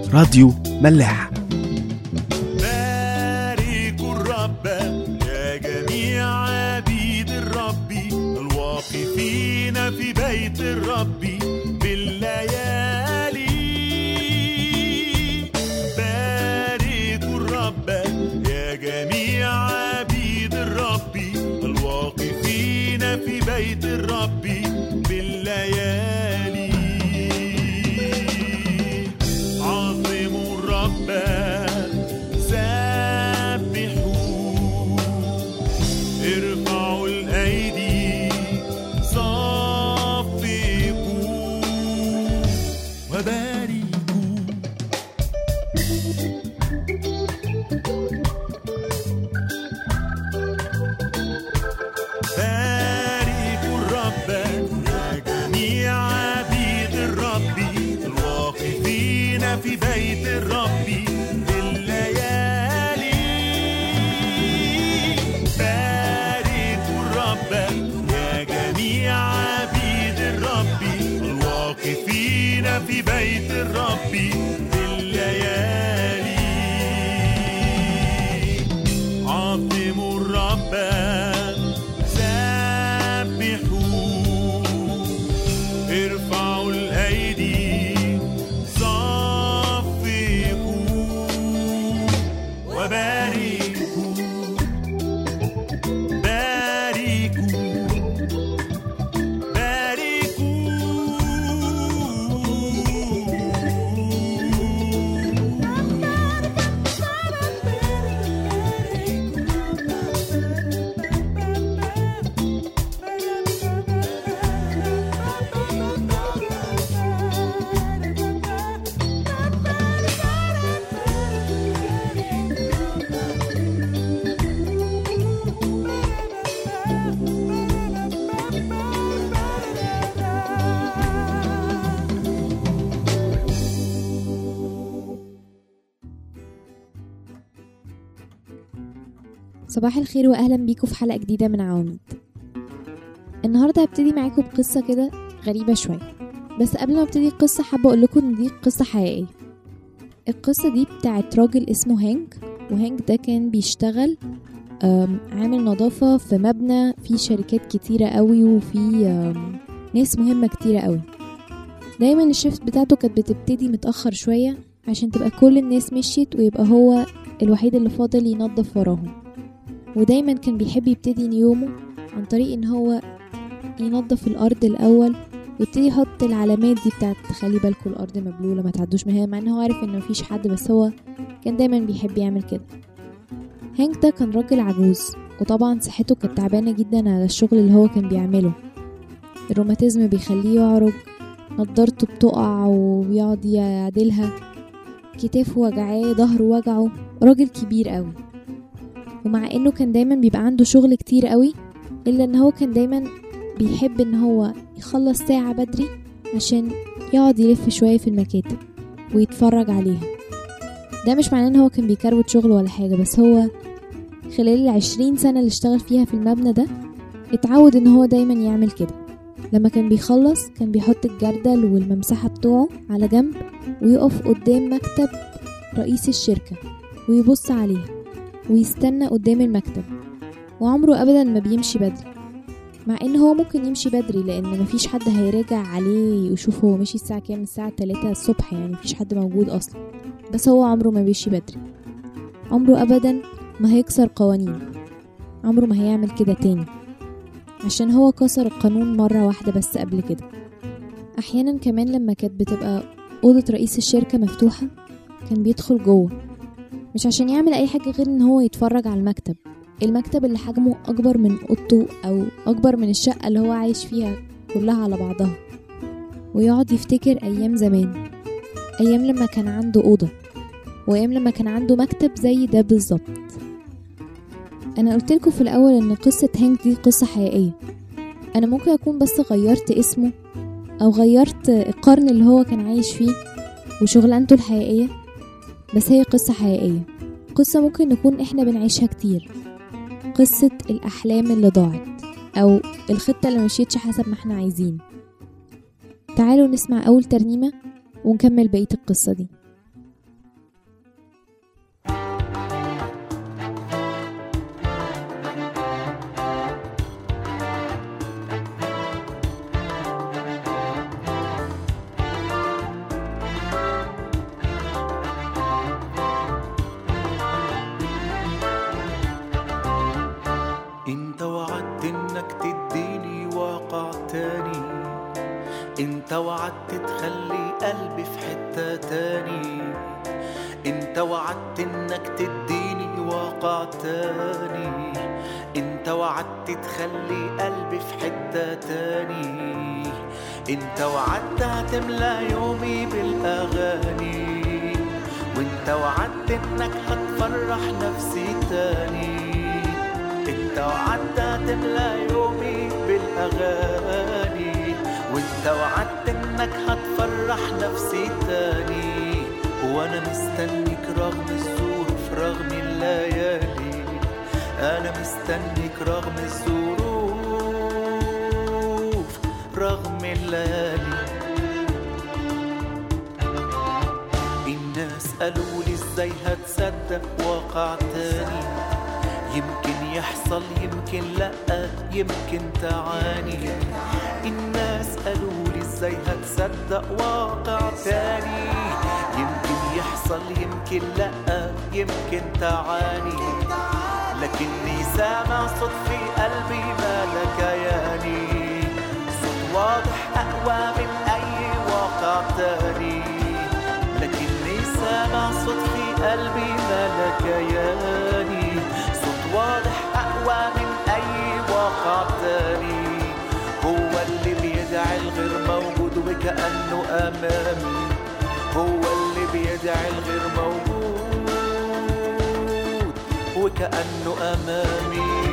راديو ملاح باركوا الرب يا جميع عبيد الرب الواقفين في بيت الرب بالليالي باركوا الرب يا جميع عبيد الرب الواقفين في بيت الرب بالليالي عظموا الرب سبحوا ارفعوا الايدي صفقوا وباركوا باركوا الرب يا جميع عبيد الرب الواقفين في بيت الرب بالليالي باركوا الرب يا جميع عبيد الرب الواقفين في بيت الرب بالليالي عظموا الرب سبحوا ارفعوا الايدي صفقوا وباركوا باركوا صباح الخير واهلا بيكم في حلقه جديده من عواميد النهارده هبتدي معاكم بقصه كده غريبه شويه بس قبل ما ابتدي القصه حابه اقول لكم ان دي قصه حقيقيه القصه دي بتاعت راجل اسمه هانك وهانك ده كان بيشتغل آم، عامل نظافه في مبنى فيه شركات كتيره قوي وفيه آم، ناس مهمه كتيره قوي دايما الشيفت بتاعته كانت بتبتدي متاخر شويه عشان تبقى كل الناس مشيت ويبقى هو الوحيد اللي فاضل ينظف وراهم ودايما كان بيحب يبتدي يومه عن طريق ان هو ينظف الارض الاول ويبتدي يحط العلامات دي بتاعت خلي بالكم الارض مبلوله ما تعدوش مهام مع ان هو عارف ان مفيش حد بس هو كان دايما بيحب يعمل كده هانك ده كان راجل عجوز وطبعا صحته كانت تعبانه جدا على الشغل اللي هو كان بيعمله الروماتيزم بيخليه يعرج نضارته بتقع وبيقعد يعدلها كتافه وجعاه ظهره وجعه راجل كبير قوي ومع انه كان دايما بيبقى عنده شغل كتير قوي الا ان هو كان دايما بيحب ان هو يخلص ساعة بدري عشان يقعد يلف شوية في المكاتب ويتفرج عليها ده مش معناه ان هو كان بيكروت شغل ولا حاجة بس هو خلال العشرين سنة اللي اشتغل فيها في المبنى ده اتعود ان هو دايما يعمل كده لما كان بيخلص كان بيحط الجردل والممسحة بتوعه على جنب ويقف قدام مكتب رئيس الشركة ويبص عليها ويستنى قدام المكتب وعمره ابدا ما بيمشي بدري مع ان هو ممكن يمشي بدري لان مفيش حد هيراجع عليه ويشوف هو مشي الساعة كام الساعة 3 الصبح يعني مفيش حد موجود اصلا بس هو عمره ما بيمشي بدري عمره ابدا ما هيكسر قوانين عمره ما هيعمل كده تاني عشان هو كسر القانون مرة واحدة بس قبل كده احيانا كمان لما كانت بتبقى اوضة رئيس الشركة مفتوحة كان بيدخل جوه مش عشان يعمل اي حاجة غير ان هو يتفرج على المكتب المكتب اللي حجمه اكبر من اوضته او اكبر من الشقة اللي هو عايش فيها كلها على بعضها ويقعد يفتكر ايام زمان ايام لما كان عنده اوضة وايام لما كان عنده مكتب زي ده بالظبط انا قلت لكم في الاول ان قصة هانك دي قصة حقيقية انا ممكن اكون بس غيرت اسمه او غيرت القرن اللي هو كان عايش فيه وشغلانته الحقيقية بس هي قصة حقيقية قصة ممكن نكون احنا بنعيشها كتير قصة الأحلام اللي ضاعت أو الخطة اللي مشيتش حسب ما احنا عايزين تعالوا نسمع أول ترنيمة ونكمل بقية القصة دي انت وعدت تخلي قلبي في حتة تاني انت وعدت انك تديني واقع تاني انت وعدت تخلي قلبي في حتة تاني انت وعدت هتملى يومي بالاغاني وانت وعدت انك هتفرح نفسي تاني انت وعدت هتملى يومي بالاغاني وانت وعدت انك هتفرح نفسي تاني وانا مستنيك رغم الظروف رغم الليالي انا مستنيك رغم الظروف رغم الليالي الناس قالوا لي ازاي هتصدق واقع تاني يمكن يحصل يمكن لا يمكن تعاني الناس قالوا لي ازاي هتصدق واقع تاني يمكن يحصل يمكن لا يمكن تعاني لكني سامع صوت في قلبي ما لكياني صوت واضح أقوى من أي واقع تاني لكني سامع صوت في قلبي ما لكياني صوت واضح أقوى من أي واقع تاني هو اللي بيدعي الغير موجود وكأنه أمامي هو اللي بيدعي الغير موجود وكأنه أمامي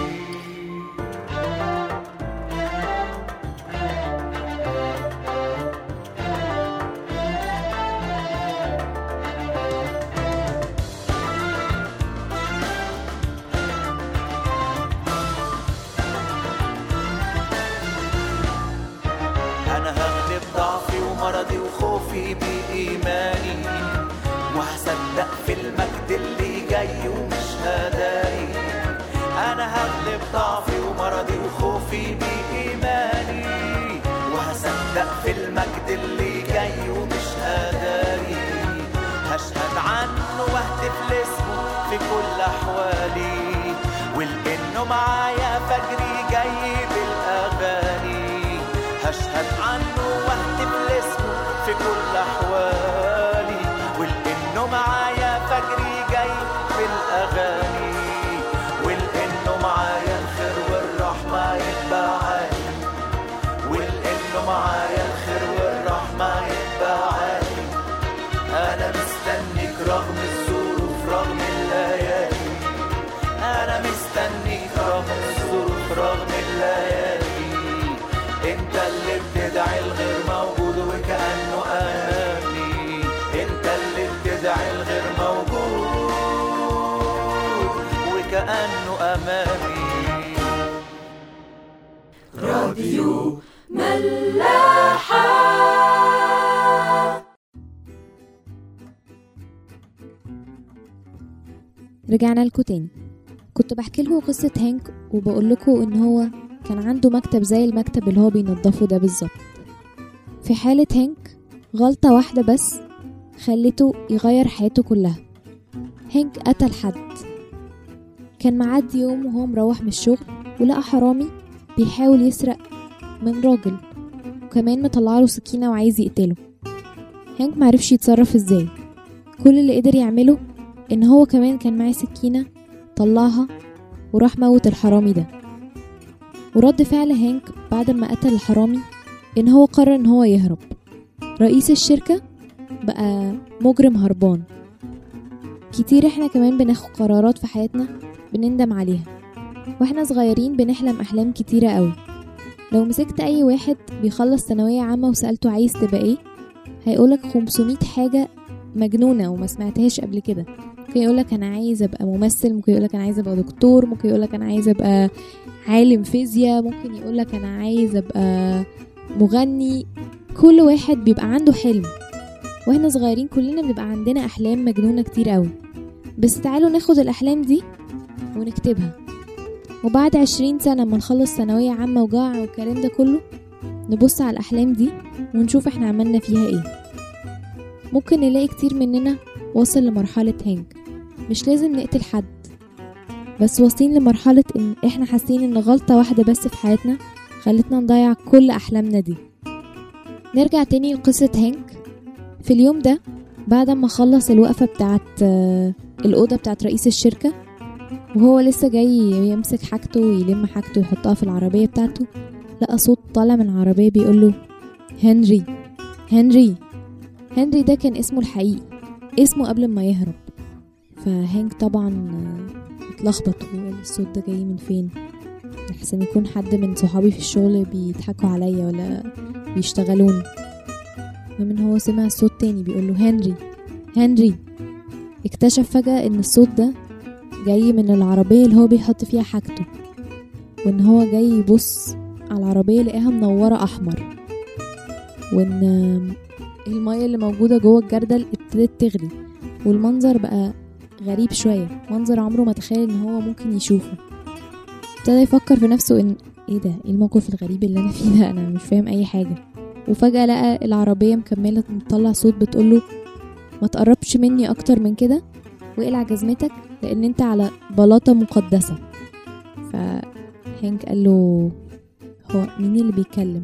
أنا هغلب ضعفي ومرضي وخوفي بإيماني وهصدق في المجد اللي جاي ومش هداري أنا هغلب ضعفي ومرضي وخوفي بإيماني وهصدق في المجد اللي جاي ومش هداري هشهد عنه واهتف لاسمه في كل أحوالي ولأنه معايا فجري جاي بالأغاني هشهد عنه واهتف لاسمه في كل أحوالي ولأنه معايا فجري جاي بالأغاني ولأنه معايا الخير والرحمة يتبعاني ولأنه معايا الخير والرحمة يتبعاني أنا مستنيك رغم الظروف رغم الليالي أنا مستنيك رغم الظروف رغم الليالي انت اللي بتدعي الغير موجود وكأنه أمامي انت اللي بتدعي الغير موجود وكأنه أمامي راديو ملاحة رجعنا لكم تاني كنت بحكي لكم قصة هانك وبقول لكم ان هو كان عنده مكتب زي المكتب اللي هو بينضفه ده بالظبط في حالة هانك غلطة واحدة بس خلته يغير حياته كلها هانك قتل حد كان معدي يوم وهو مروح من الشغل ولقى حرامي بيحاول يسرق من راجل وكمان مطلعله سكينة وعايز يقتله هانك معرفش يتصرف ازاي كل اللي قدر يعمله ان هو كمان كان معاه سكينة طلعها وراح موت الحرامي ده ورد فعل هانك بعد ما قتل الحرامي ان هو قرر ان هو يهرب رئيس الشركة بقى مجرم هربان كتير احنا كمان بناخد قرارات في حياتنا بنندم عليها واحنا صغيرين بنحلم احلام كتيرة قوي لو مسكت اي واحد بيخلص ثانوية عامة وسألته عايز تبقى ايه هيقولك 500 حاجة مجنونة وما سمعتهاش قبل كده ممكن يقولك انا عايز ابقى ممثل ممكن يقولك انا عايز ابقى دكتور ممكن يقولك انا عايز ابقى عالم فيزياء ممكن يقولك انا عايز ابقى مغني كل واحد بيبقى عنده حلم واحنا صغيرين كلنا بنبقى عندنا احلام مجنونة كتير قوي بس تعالوا ناخد الاحلام دي ونكتبها وبعد عشرين سنة ما نخلص ثانوية عامة وجامعة والكلام ده كله نبص على الأحلام دي ونشوف احنا عملنا فيها ايه ممكن نلاقي كتير مننا وصل لمرحلة هانك مش لازم نقتل حد بس واصلين لمرحلة ان احنا حاسين ان غلطة واحدة بس في حياتنا خلتنا نضيع كل احلامنا دي نرجع تاني لقصة هانك في اليوم ده بعد ما خلص الوقفة بتاعت آه، الأوضة بتاعت رئيس الشركة وهو لسه جاي يمسك حاجته ويلم حاجته ويحطها في العربية بتاعته لقى صوت طالع من العربية بيقوله هنري هنري هنري ده كان اسمه الحقيقي اسمه قبل ما يهرب فهانك طبعا آه، اتلخبط وقال الصوت ده جاي من فين احسن يكون حد من صحابي في الشغل بيضحكوا عليا ولا بيشتغلوني ومن هو سمع صوت تاني بيقوله هنري هنري اكتشف فجأة ان الصوت ده جاي من العربية اللي هو بيحط فيها حاجته وان هو جاي يبص على العربية لقاها منورة احمر وان المية اللي موجودة جوه الجردل ابتدت تغلي والمنظر بقى غريب شوية منظر عمره ما تخيل ان هو ممكن يشوفه ابتدى يفكر في نفسه ان ايه ده ايه الموقف الغريب اللي انا فيه ده انا مش فاهم اي حاجة وفجأة لقى العربية مكملة بتطلع صوت بتقوله ما تقربش مني اكتر من كده واقلع جزمتك لان انت على بلاطة مقدسة فهانك قال له هو مين اللي بيتكلم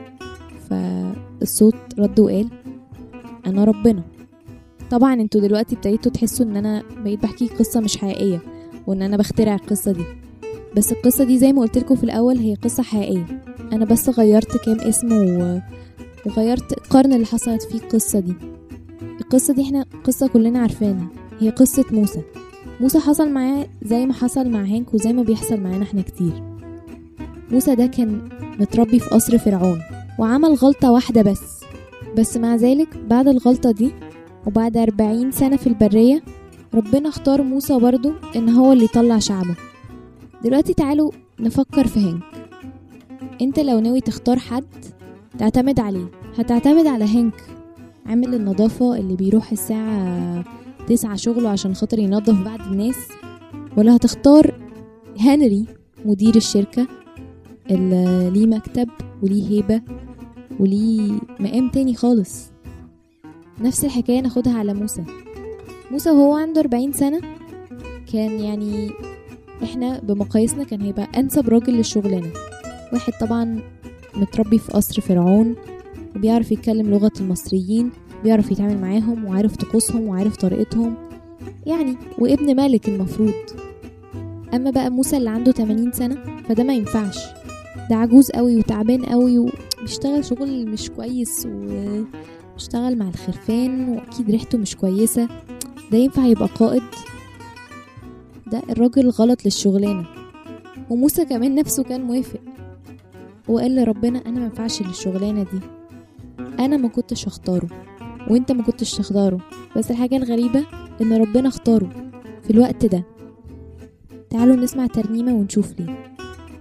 فالصوت رد وقال انا ربنا طبعا انتوا دلوقتي ابتديتوا تحسوا ان انا بقيت بحكي قصة مش حقيقية وان انا بخترع القصة دي بس القصة دي زي ما قلت لكم في الاول هي قصة حقيقية انا بس غيرت كام اسم و... وغيرت القرن اللي حصلت فيه القصة دي القصة دي احنا قصة كلنا عارفينها هي قصة موسى موسى حصل معاه زي ما حصل مع هانك وزي ما بيحصل معانا احنا كتير موسى ده كان متربي في قصر فرعون وعمل غلطة واحدة بس بس مع ذلك بعد الغلطة دي وبعد أربعين سنة في البرية ربنا اختار موسى برضو ان هو اللي يطلع شعبه دلوقتي تعالوا نفكر في هانك انت لو ناوي تختار حد تعتمد عليه هتعتمد على هانك عامل النظافة اللي بيروح الساعة تسعة شغله عشان خاطر ينظف بعد الناس ولا هتختار هنري مدير الشركة اللي ليه مكتب وليه هيبة وليه مقام تاني خالص نفس الحكاية ناخدها على موسى موسى وهو عنده 40 سنة كان يعني احنا بمقاييسنا كان هيبقى انسب راجل للشغلانة واحد طبعا متربي في قصر فرعون وبيعرف يتكلم لغة المصريين بيعرف يتعامل معاهم وعارف طقوسهم وعارف طريقتهم يعني وابن ملك المفروض اما بقى موسى اللي عنده 80 سنة فده ما ينفعش ده عجوز قوي وتعبان قوي وبيشتغل شغل مش كويس وبيشتغل مع الخرفان واكيد ريحته مش كويسة ده ينفع يبقى قائد ده الراجل غلط للشغلانة وموسى كمان نفسه كان موافق وقال لربنا انا ما ينفعش للشغلانة دي انا ما كنتش اختاره وانت ما كنتش تختاره بس الحاجة الغريبة ان ربنا اختاره في الوقت ده تعالوا نسمع ترنيمة ونشوف ليه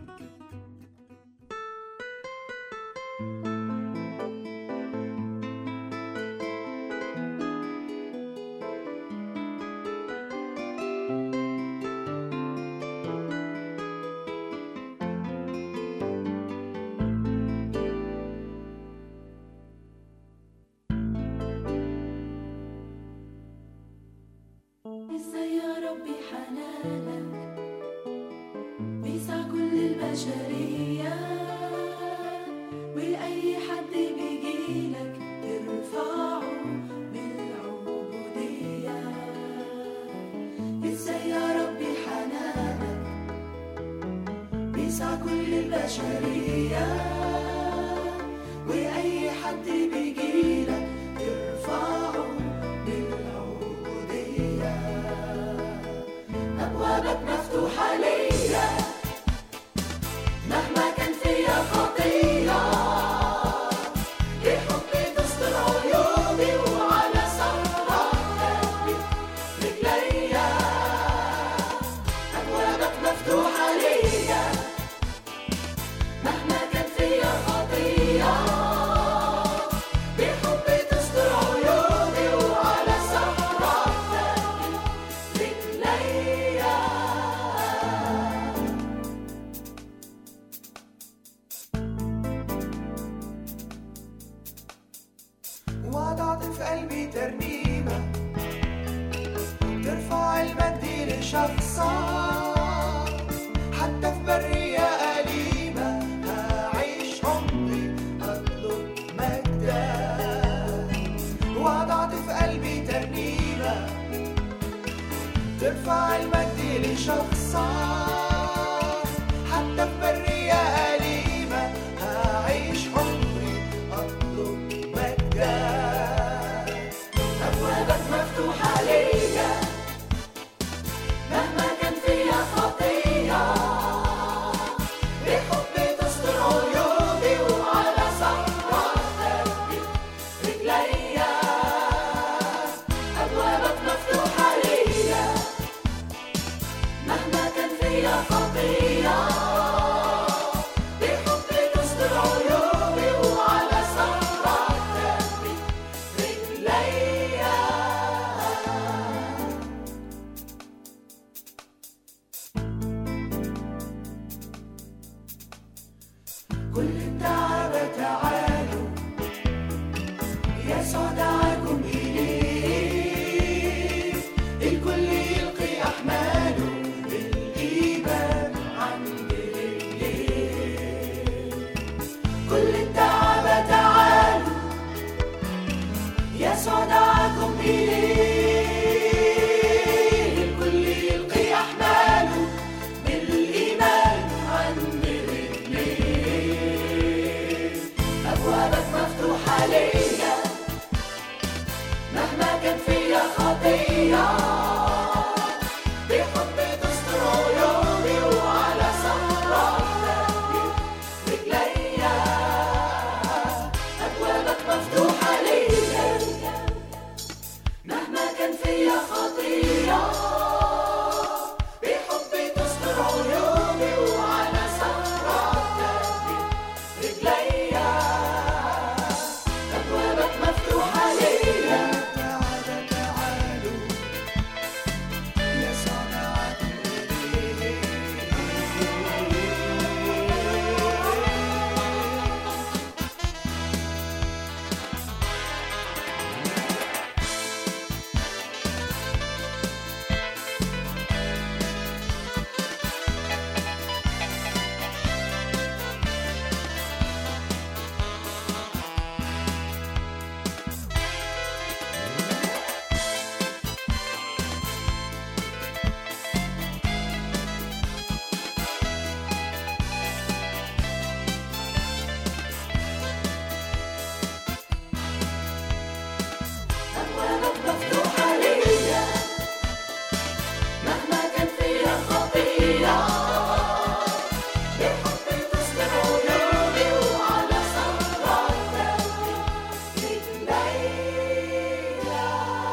ازاي يا ربي حنانك بيسع كل البشرية وأي حد بيجيلك ترفعه بالعبودية ازاي يا ربي حنانك بيسع كل البشرية وأي حد بيجيلك ترفعه بالعبودية أبوابك مفتوحة ليا مهما كان فيا خطية بحبي تستر عيوبي وعلى صخرة تثبت رجليا أبوابك مفتوحة ليا مهما كان فيا خطية بحبي تستر عيوبي وعلى صخرة تثبت رجليا وضعت في قلبي ترنيمة ترفع المجد لشخصك حتى في برية أليمة هعيش عمري هطلب مجدك ارفع المجد لشخصك حتى في برية أليمة هعيش عمري أطلب مجدك أبوابك مفتوحة ليا مهما كان فيا خطية بحب تستر عيوبي وعلى صخرة ثبت رجليا أبوابك مفتوحة ليا مهما كان فيا خطية بحب تستر عيوبي وعلى صخرة ثبت رجليا كل الدعابة تعالوا يسوع دعاكم إليه الكل يلقي أحماله بالإيمان عند رجليه كل الدعابة تعالوا يسوع دعاكم إليه الكل يلقي أحماله بالإيمان عند رجليه أبوابك مفتوحة ليا مهما كان فيا خطية بحب تستر عيوبي وعلى صخرة ثبت رجليا أبوابك مفتوحة ليا مهما كان فيا خطية بحب تستر عيوبي وعلى صخرة ثبت رجليا أبوابك مفتوحة ليا تعالى تعالوا يسوع دعاكم إليه أبوابك مفتوحة ليا مهما كان فيا خطية بحب تستر عيوبي وعلى صخرة ثبت رجليا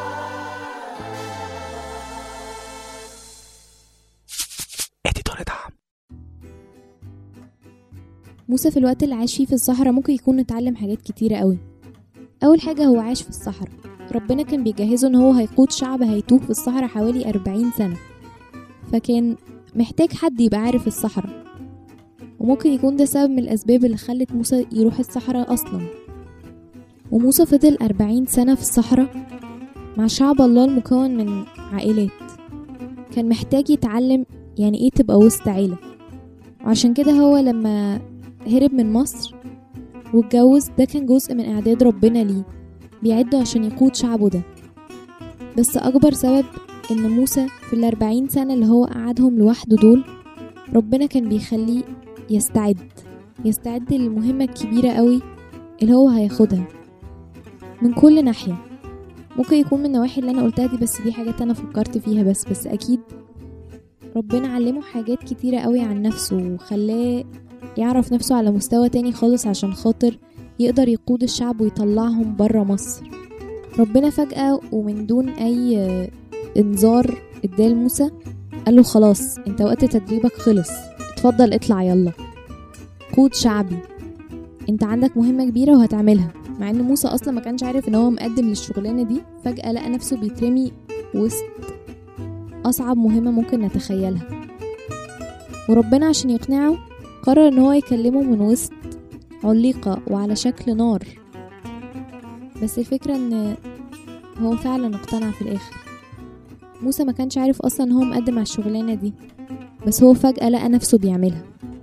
موسى في الوقت اللي عاش فيه في الصحراء ممكن يكون اتعلم حاجات كتيرة قوي أول حاجة هو عاش في الصحراء ربنا كان بيجهزه إن هو هيقود شعب هيتوه في الصحراء حوالي أربعين سنة فكان محتاج حد يبقى عارف الصحراء وممكن يكون ده سبب من الأسباب اللي خلت موسى يروح الصحراء أصلا وموسى فضل أربعين سنة في الصحراء مع شعب الله المكون من عائلات كان محتاج يتعلم يعني ايه تبقى وسط عيلة وعشان كده هو لما هرب من مصر واتجوز ده كان جزء من إعداد ربنا ليه بيعده عشان يقود شعبه ده بس أكبر سبب إن موسى في الأربعين سنة اللي هو قعدهم لوحده دول ربنا كان بيخليه يستعد يستعد للمهمة الكبيرة قوي اللي هو هياخدها من كل ناحية ممكن يكون من النواحي اللي أنا قلتها دي بس دي حاجات أنا فكرت فيها بس بس أكيد ربنا علمه حاجات كتيرة قوي عن نفسه وخلاه يعرف نفسه على مستوى تاني خالص عشان خاطر يقدر يقود الشعب ويطلعهم برا مصر ربنا فجأة ومن دون أي آه، إنذار اداه لموسى قال له خلاص انت وقت تدريبك خلص اتفضل اطلع يلا قود شعبي انت عندك مهمة كبيرة وهتعملها مع ان موسى اصلا ما كانش عارف ان هو مقدم للشغلانة دي فجأة لقى نفسه بيترمي وسط اصعب مهمة ممكن نتخيلها وربنا عشان يقنعه قرر ان هو يكلمه من وسط عليقة وعلى شكل نار بس الفكرة ان هو فعلا اقتنع في الاخر موسى ما كانش عارف اصلا ان هو مقدم على الشغلانة دي بس هو فجأة لقى نفسه بيعملها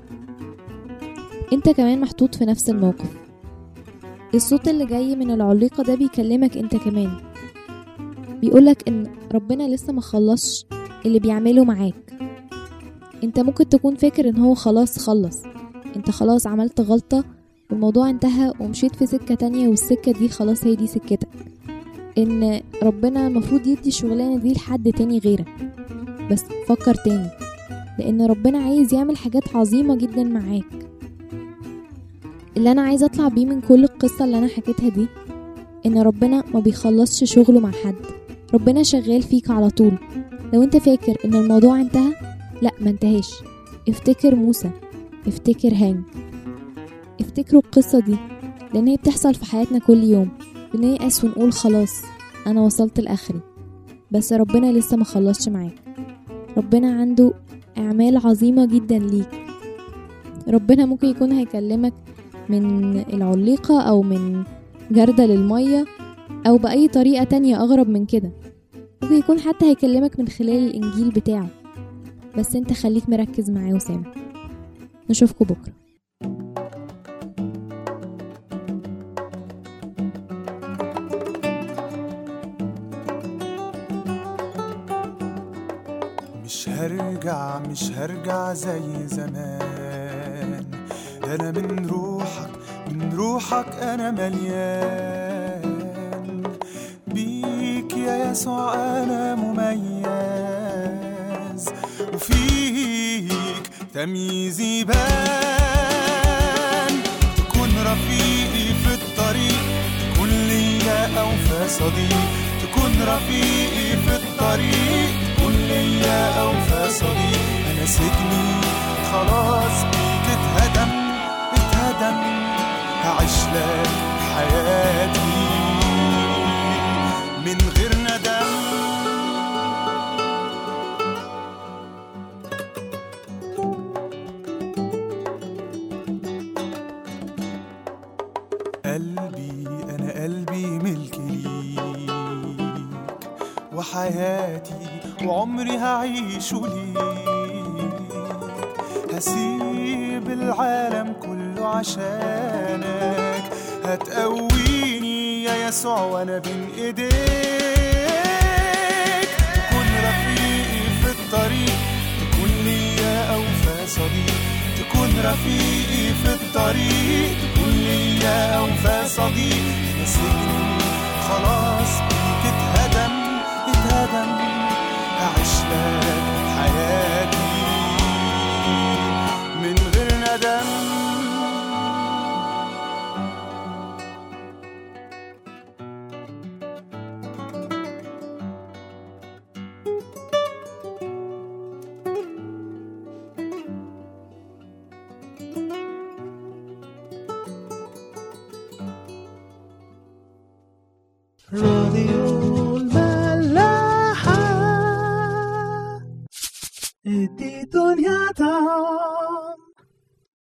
انت كمان محطوط في نفس الموقف الصوت اللي جاي من العليقة ده بيكلمك انت كمان بيقولك ان ربنا لسه ما خلصش اللي بيعمله معاك انت ممكن تكون فاكر ان هو خلاص خلص انت خلاص عملت غلطة والموضوع انتهى ومشيت في سكة تانية والسكة دي خلاص هي دي سكتك ان ربنا المفروض يدي الشغلانة دي لحد تاني غيرك بس فكر تاني لان ربنا عايز يعمل حاجات عظيمة جدا معاك اللي انا عايزة اطلع بيه من كل القصة اللي انا حكيتها دي ان ربنا ما بيخلصش شغله مع حد ربنا شغال فيك على طول لو انت فاكر ان الموضوع انتهى لا ما انتهاش افتكر موسى افتكر هانج افتكروا القصة دي لان هي بتحصل في حياتنا كل يوم بنيأس ونقول خلاص انا وصلت لاخري بس ربنا لسه ما خلصش معاك ربنا عنده اعمال عظيمة جدا ليك ربنا ممكن يكون هيكلمك من العليقة او من جردل المية او بأي طريقة تانية اغرب من كده ممكن يكون حتى هيكلمك من خلال الانجيل بتاعه بس انت خليك مركز معاه وسامع نشوفكوا بكره مش هرجع مش هرجع زي زمان ده انا من روحك من روحك انا مليان بيك يا يسوع انا مميز وفيك تمييزي بان تكون رفيقي في الطريق تكون ليا اوفى صديق تكون رفيقي في الطريق تكون ليا اوفى صديق انا سجني خلاص بيك اتهدم اتهدم هعيش لك حياتي من غير ندم قلبي أنا قلبي ملك ليك وحياتي وعمري هعيشه ليك هسيب العالم كله عشانك هتقويني يا يسوع وانا بين ايديك تكون رفيقي في الطريق تكون ليا اوفى صديق تكون رفيقي في الطريق تكون ليا اوفى صديق انا سجني خلاص بيك اتهدم اتهدم هعيش لك حياتي من غير ندم راديو الملاحة ادي دنيا تعال